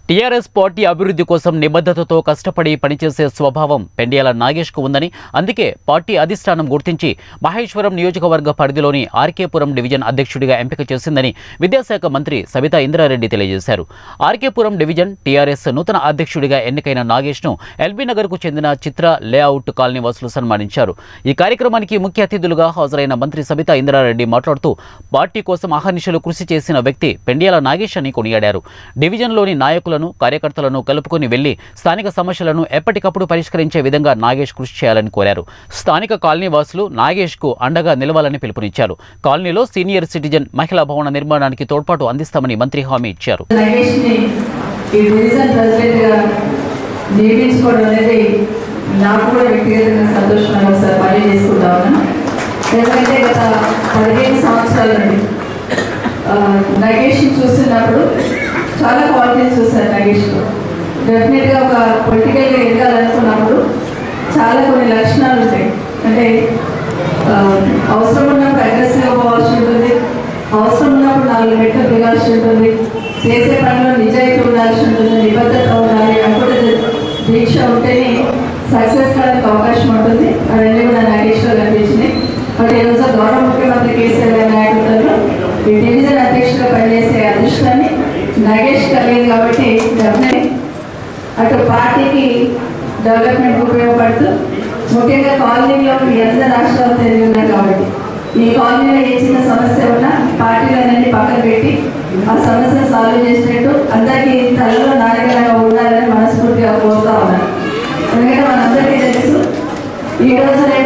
TRS party అభివృద్ధి కోసం నిబద్ధతతో కష్టపడి పనిచేసే స్వభావం పెండియాల నాగేష్కు ఉందని అందుకే పార్టీ అధిష్టానం గుర్తించి మహేశ్వరం నియోజకవర్గ పరిధిలోని ఆర్కేపురం డివిజన్ అధ్యక్షుడిగా ఎంపిక చేసిందని విద్యాశాఖ మంత్రి సబితా ఇంద్రారెడ్డి తెలియజేశారు ఆర్కేపురం డివిజన్ టీఆర్ఎస్ నూతన అధ్యక్షుడిగా ఎన్నికైన నాగేష్ను ఎల్బీ నగర్కు చెందిన చిత్ర లేఅవుట్ కాలనీ వాసులు సన్మానించారు ఈ కార్యక్రమానికి ముఖ్య అతిథులుగా హాజరైన మంత్రి సబితా ఇంద్రారెడ్డి మాట్లాడుతూ పార్టీ కోసం అహర్నిశలు కృషి చేసిన వ్యక్తి పెండియాల నాగేష్ అని కొనియాడారు డివిజన్లోని నాయకులను కార్యకర్తలను కలుపుకొని వెళ్లి స్థానిక సమస్యలను ఎప్పటికప్పుడు పరిష్కరించే విధంగా నాగేష్ కృషి చేయాలని కోరారు స్థానిక కాలనీ వాసులు నాగేష్ కు అండగా నిలవాలని పిలుపునిచ్చారు కాలనీలో సీనియర్ సిటిజన్ మహిళా భవన నిర్మాణానికి తోడ్పాటు అందిస్తామని మంత్రి హామీ ఇచ్చారు నగేష్ని ఈ డివిజన్ ప్రెసిడెంట్గా నియమించుకోవడం అనేది నాకు కూడా వ్యక్తిగతంగా సంతోషంగా ఒకసారి పని చేసుకుంటా ఉన్నాను ఎందుకంటే గత పదిహేను సంవత్సరాల నుండి ఆ, నగేష్ని చూస్తున్నప్పుడు చాలా క్వాలిటీస్ చూశాను నగేష్లో డెఫినెట్గా ఒక పొలిటికల్గా ఎదగాలనుకున్నప్పుడు చాలా కొన్ని లక్షణాలు ఉంటాయి అంటే ఆ, అవసరం ఉన్నప్పుడు అగ్రెసివ్గా పోవాల్సి ఉంటుంది అవసరం ఉన్నప్పుడు నాలుగు మెట్లు దిగాల్సి ఉంటుంది చేసే పనిలో నిజాయితీ ఉండాల్సి ఉంటుంది నిబద్ధత ఉండాలి అప్పుడు దీక్ష ఉంటేనే సక్సెస్ కావడానికి అవకాశం ఉంటుంది అవన్నీ కూడా నాగేష్లో కనిపించినాయి బట్ ఈరోజు గౌరవ ముఖ్యమంత్రి కేసీఆర్ గారి నాయకత్వంలో ఈ డివిజన్ అధ్యక్షుడిగా పనిచేసే అదృష్టాన్ని నగేష్ కలిగింది కాబట్టి డెఫినెట్ అటు పార్టీకి డెవలప్మెంట్ ఉపయోగపడుతూ ముఖ్యంగా కాలనీలో మీ అందరి రాష్ట్రాలు తెలివి ఉన్నాయి కాబట్టి ఈ కాలనీలో ఏ చిన్న సమస్య ఉన్నా పార్టీలన్నీ పక్కన పెట్టి ఆ సమస్య సాల్వ్ చేసినట్టు అందరికీ తలలో నాయకులుగా ఉండాలని మనస్ఫూర్తిగా కోరుతా ఉన్నాను ఎందుకంటే మనందరికీ తెలుసు ఈ రోజునే